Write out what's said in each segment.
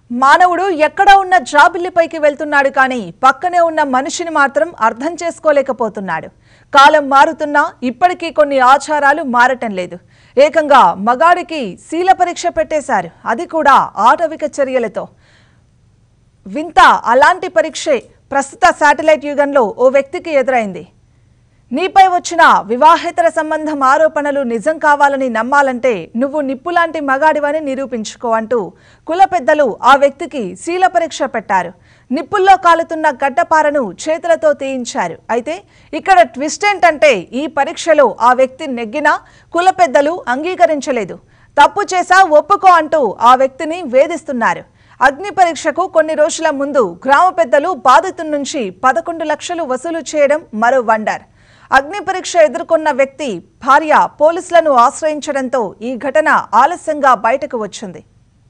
మానవుడు ఎక్కడ ఉన్న జాబిల్లిపైకి వెళ్తున్నాడు కానీ పక్కనే ఉన్న మనిషిని మాత్రం అర్థం చేసుకోలేకపోతున్నాడు కాలం మారుతున్నా ఇప్పటికీ కొన్ని ఆచారాలు మారటం లేదు ఏకంగా మగాడికి శీల పరీక్ష పెట్టేశారు అది కూడా ఆటవిక చర్యలతో వింత అలాంటి పరీక్షే ప్రస్తుత శాటిలైట్ యుగంలో ఓ వ్యక్తికి ఎదురైంది నీపై వచ్చిన వివాహేతర సంబంధం ఆరోపణలు నిజం కావాలని నమ్మాలంటే నువ్వు నిప్పులాంటి మగాడివని నిరూపించుకో అంటూ కుల పెద్దలు ఆ వ్యక్తికి శీల పరీక్ష పెట్టారు నిప్పుల్లో కాలుతున్న గడ్డపారను చేతులతో తీయించారు అయితే ఇక్కడ ట్విస్ట్ ఏంటంటే ఈ పరీక్షలో ఆ వ్యక్తి నెగ్గినా కుల పెద్దలు అంగీకరించలేదు తప్పు చేశా ఒప్పుకో అంటూ ఆ వ్యక్తిని వేధిస్తున్నారు అగ్ని పరీక్షకు కొన్ని రోజుల ముందు గ్రామ పెద్దలు బాధితుల నుంచి పదకొండు లక్షలు వసూలు చేయడం మరో వండర్ అగ్ని పరీక్ష ఎదుర్కొన్న వ్యక్తి భార్య పోలీసులను ఆశ్రయించడంతో ఈ ఘటన ఆలస్యంగా బయటకు వచ్చింది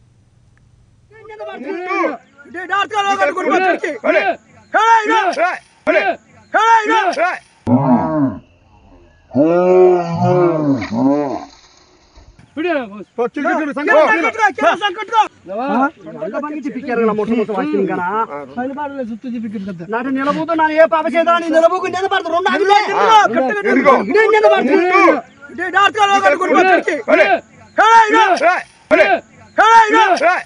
నాటి నిలబోతూ ನಾನು ಏ ಪಾಪ ಸೇದ ನೀ ನಿಲಬೋಕು ನೆನಬಾರ್ದು ರೊಂಡ ಆಗಿಲ್ಲ ಎಲ್ಲಿಗೋ? ಇದೇ ನೆನಬಾರ್ದು ಇದೇ ಡಾಕ್ಟರ್ ಹೋಗಲು ಕೊಡ್ಬೇಕು ಹೊಲೆ. ಹೇಳ ಈಗ ಏಯ್, ಹೊಲೆ. ಹೇಳ ಈಗ ಏಯ್.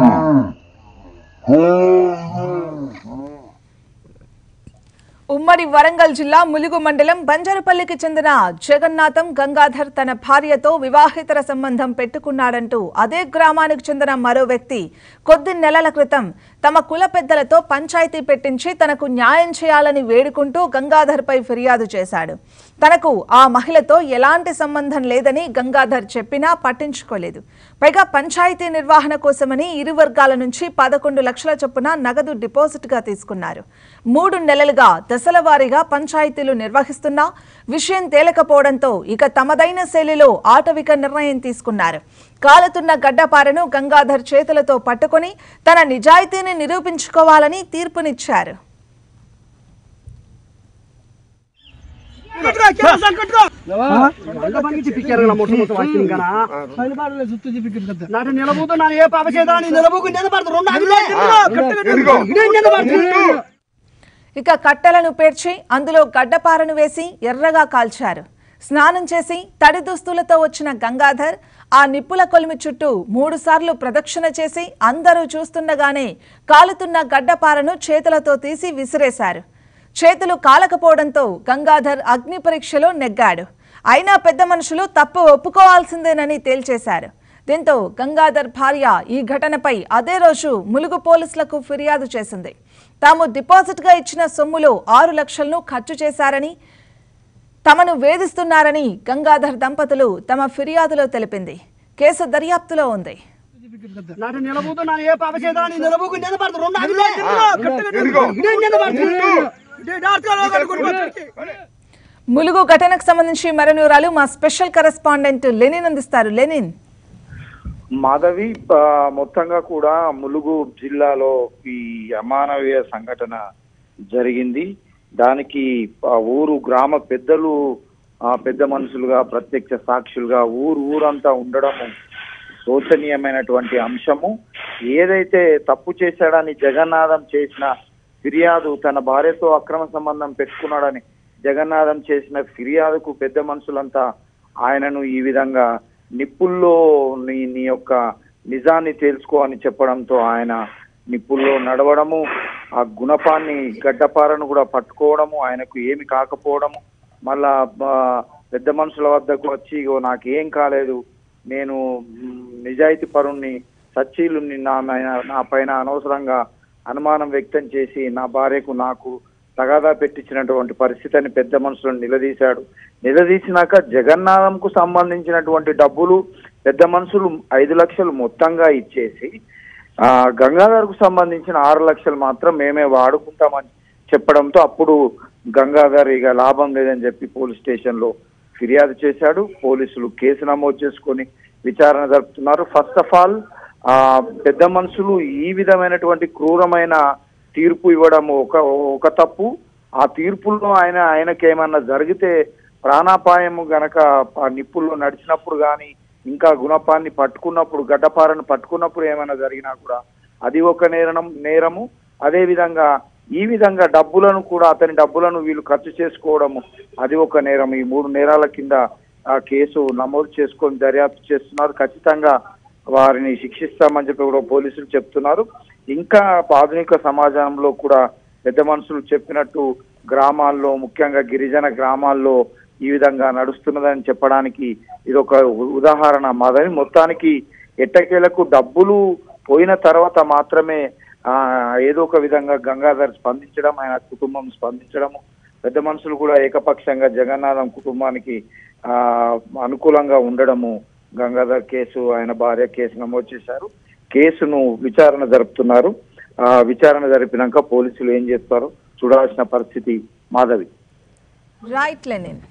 ఉమ్మడి వరంగల్ జిల్లా ములుగు మండలం బంజరపల్లికి చెందిన జగన్నాథం గంగాధర్ తన భార్యతో వివాహేతర సంబంధం పెట్టుకున్నాడంటూ అదే గ్రామానికి చెందిన మరో వ్యక్తి కొద్ది నెలల క్రితం తమ కుల పెద్దలతో పంచాయతీ పెట్టించి తనకు న్యాయం చేయాలని వేడుకుంటూ గంగాధర్పై ఫిర్యాదు చేశాడు తనకు ఆ మహిళతో ఎలాంటి సంబంధం లేదని గంగాధర్ చెప్పినా పట్టించుకోలేదు పైగా పంచాయతీ నిర్వహణ కోసమని ఇరు వర్గాల నుంచి పదకొండు లక్షల చొప్పున నగదు డిపాజిట్గా తీసుకున్నారు మూడు నెలలుగా దశల వారీగా పంచాయతీలు నిర్వహిస్తున్నా విషయం తేలకపోవడంతో ఇక తమదైన శైలిలో ఆటవిక నిర్ణయం తీసుకున్నారు కాలుతున్న గడ్డపారను గంగాధర్ చేతులతో పట్టుకొని తన నిజాయితీని నిరూపించుకోవాలని తీర్పునిచ్చారు ಕೆಲಸ ಕಟ್ಕೋ ಹಂಗ ಬಂದಿತ್ತು ಪಿಕ್ಚರ್ ಮೊಟ್ಟ ಮೊಟ್ಟ ವಾಕ್ಯನ್ ಗಣ ನಾಟಿ ನಿಲಬಹುದು ನಾನು ಏ ಪಾಪ ಸೇದ ನೀ ನಿಲಬೋಕು ನೆನಬಾರ್ದು ರೊಂಡ ಆಗಿಲ್ಲ ಎಲ್ಲಿಗೋ? ಇದೇ ನೆನಬಾರ್ದು ఇక కట్టెలను పేర్చి అందులో గడ్డపారను వేసి ఎర్రగా కాల్చారు స్నానం చేసి తడి దుస్తులతో వచ్చిన గంగాధర్ ఆ నిప్పుల కొలిమి చుట్టూ మూడుసార్లు ప్రదక్షిణ చేసి అందరూ చూస్తుండగానే కాలుతున్న గడ్డపారను చేతులతో తీసి విసిరేశారు చేతులు కాలకపోవడంతో గంగాధర్ అగ్ని పరీక్షలో నెగ్గాడు అయినా పెద్ద మనుషులు తప్పు ఒప్పుకోవాల్సిందేనని తేల్చేశారు దీంతో గంగాధర్ భార్య ఈ ఘటనపై అదే రోజు ములుగు పోలీసులకు ఫిర్యాదు చేసింది తాము డిపాజిట్గా ఇచ్చిన సొమ్ములో ఆరు లక్షలను ఖర్చు చేశారని తమను వేధిస్తున్నారని గంగాధర్ దంపతులు తమ ఫిర్యాదులో తెలిపింది కేసు దర్యాప్తులో ఉంది నాటి నిలబోతూ ನಾನು ఏ పాప సేద ನೀ నిలబోకు నెనబార్దు రొండ ಆಗಿಲ್ಲ ಎಲ್ಲಿಗೋ? ఇదే నెనబార్దు ఇదే డాక్టర్ ಹೋಗಲು ಕೊಡ್ಬೇಕು ಹೊಲೆ. ములుగు ఘటనకు సంబంధించి మరిన్ని వివరాలు మా స్పెషల్ కరెస్పాండెంట్ లెనిన్ అందిస్తారు లెనిన్ మాధవి ఆ, మొత్తంగా కూడా ములుగు జిల్లాలో ఈ అమానవీయ సంఘటన జరిగింది దానికి ఆ ఊరు గ్రామ పెద్దలు ఆ, పెద్ద మనుషులుగా ప్రత్యక్ష సాక్షులుగా ఊరు ఊరంతా ఉండడము శోచనీయమైనటువంటి అంశము ఏదైతే తప్పు చేశాడని జగన్నాథం చేసిన ఫిర్యాదు తన భార్యతో అక్రమ సంబంధం పెట్టుకున్నాడని జగన్నాథం చేసిన ఫిర్యాదుకు పెద్ద మనుషులంతా ఆయనను ఈ విధంగా నిప్పుల్లో నీ నీ యొక్క నిజాన్ని తెలుసుకో అని చెప్పడంతో ఆయన నిప్పుల్లో నడవడము ఆ గుణపాన్ని గడ్డపారను కూడా పట్టుకోవడము ఆయనకు ఏమి కాకపోవడము మళ్ళా ఆ, పెద్ద మనుషుల వద్దకు వచ్చి "ఇగో నాకేం కాలేదు నేను మ్, నిజాయితీ పరుణ్ణి సచ్చీలుని నా మైన- నా పైన అనవసరంగా అనుమానం వ్యక్తం చేసి నా భార్యకు నాకు తగాదా పెట్టించినటువంటి పరిస్థితిని పెద్ద మనుషులను నిలదీశాడు నిలదీసినాక జగన్నాథంకు సంబంధించినటువంటి డబ్బులు పెద్ద మనుషులు ఐదు లక్షలు మొత్తంగా ఇచ్చేసి ఆ గంగాధర్కు సంబంధించిన ఆరు లక్షలు మాత్రం మేమే వాడుకుంటామని చెప్పడంతో అప్పుడు గంగాధర్ ఇక లాభం లేదని చెప్పి పోలీస్ స్టేషన్ లో ఫిర్యాదు చేశాడు పోలీసులు కేసు నమోదు చేసుకొని విచారణ జరుపుతున్నారు ఫస్ట్ ఆఫ్ ఆల్ ఆ పెద్ద మనుషులు ఈ విధమైనటువంటి క్రూరమైన తీర్పు ఇవ్వడం ఒక ఒక తప్పు ఆ తీర్పుల్లో ఆయన ఆయనకి ఏమన్నా జరిగితే ప్రాణాపాయము గనక ఆ నిప్పుల్లో నడిచినప్పుడు కానీ ఇంకా గుణపాన్ని పట్టుకున్నప్పుడు గడ్డపారను పట్టుకున్నప్పుడు ఏమైనా జరిగినా కూడా అది ఒక నేరం నేరము అదే విధంగా ఈ విధంగా డబ్బులను కూడా అతని డబ్బులను వీళ్ళు ఖర్చు చేసుకోవడము అది ఒక నేరం ఈ మూడు నేరాల కింద ఆ కేసు నమోదు చేసుకొని దర్యాప్తు చేస్తున్నారు ఖచ్చితంగా వారిని శిక్షిస్తామని చెప్పి కూడా పోలీసులు చెప్తున్నారు ఇంకా ఆధునిక సమాజంలో కూడా పెద్ద మనుషులు చెప్పినట్టు గ్రామాల్లో ముఖ్యంగా గిరిజన గ్రామాల్లో ఈ విధంగా నడుస్తున్నదని చెప్పడానికి ఇది ఒక ఉ- ఉదాహరణ మాదని మొత్తానికి ఎట్టకేలకు డబ్బులు పోయిన తర్వాత మాత్రమే ఆ ఏదో ఒక విధంగా గంగాధర్ స్పందించడం ఆయన కుటుంబం స్పందించడము పెద్ద మనుషులు కూడా ఏకపక్షంగా జగన్నాథం కుటుంబానికి ఆ అనుకూలంగా ఉండడము గంగాధర్ కేసు ఆయన భార్య కేసు నమోదు చేశారు కేసును విచారణ జరుపుతున్నారు ఆ విచారణ జరిపినాక పోలీసులు ఏం చేస్తారో చూడాల్సిన పరిస్థితి మాధవి రైట్ లెనిన్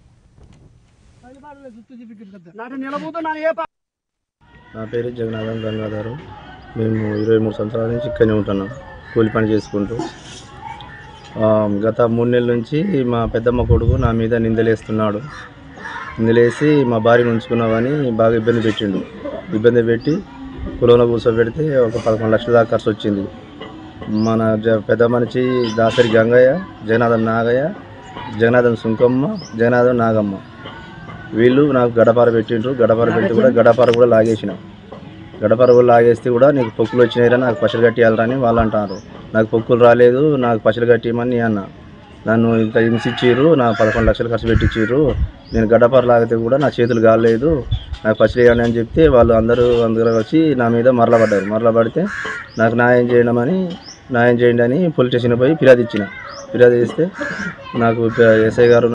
నాటి నిలబోతూ నా ఏ పాప నా పేరు జగన్నాథం గంగాధరు మేము ఇరవై మూడు సంవత్సరాల నుంచి ఇక్కడనే ఉంటున్నాం కూలి పని చేసుకుంటూ ఆ, గత మూడు నెలల నుంచి మా పెద్దమ్మ కొడుకు నా మీద నిందలేస్తున్నాడు నిందలేసి మా భార్యను ఉంచుకున్నామని బాగా ఇబ్బంది పెట్టిండు ఇబ్బంది పెట్టి కులంలో కూర్చోబెడితే ఒక పదకొండు లక్షల దాకా ఖర్చు వచ్చింది మన జ పెద్ద మనిషి దాసరి గంగయ్య జగన్నాథం నాగయ్య జగన్నాథం సుంకమ్మ జగన్నాథం నాగమ్మ వీళ్ళు నాకు గడపార పెట్టిండ్రు గడపార పెట్టి కూడా గడపార కూడా లాగేసిన గడపార కూడా లాగేస్తే కూడా నీకు పొక్కులు వచ్చినాయిరా నాకు పచ్చలు కట్టియాలరా అని వాళ్ళు అంటారు నాకు పొక్కులు రాలేదు నాకు పచ్చలు కట్టియమని నేను అన్న నన్ను ఇంత హింసించిర్రు నా పదకొండు లక్షలు ఖర్చు పెట్టించిర్రు నేను గడ్డపార లాగితే కూడా నా చేతులు కాలేదు నాకు పచ్చలు వేయాలి అని చెప్తే వాళ్ళు అందరూ అందరూ వచ్చి నా మీద మరలబడ్డారు మరలబడితే నాకు న్యాయం చేయడం అని న్యాయం చేయండి అని పోలీస్ స్టేషన్ పోయి ఫిర్యాదు ఇచ్చిన ఫిర్యాదు ఇస్తే నాకు ఎస్ఐ గారు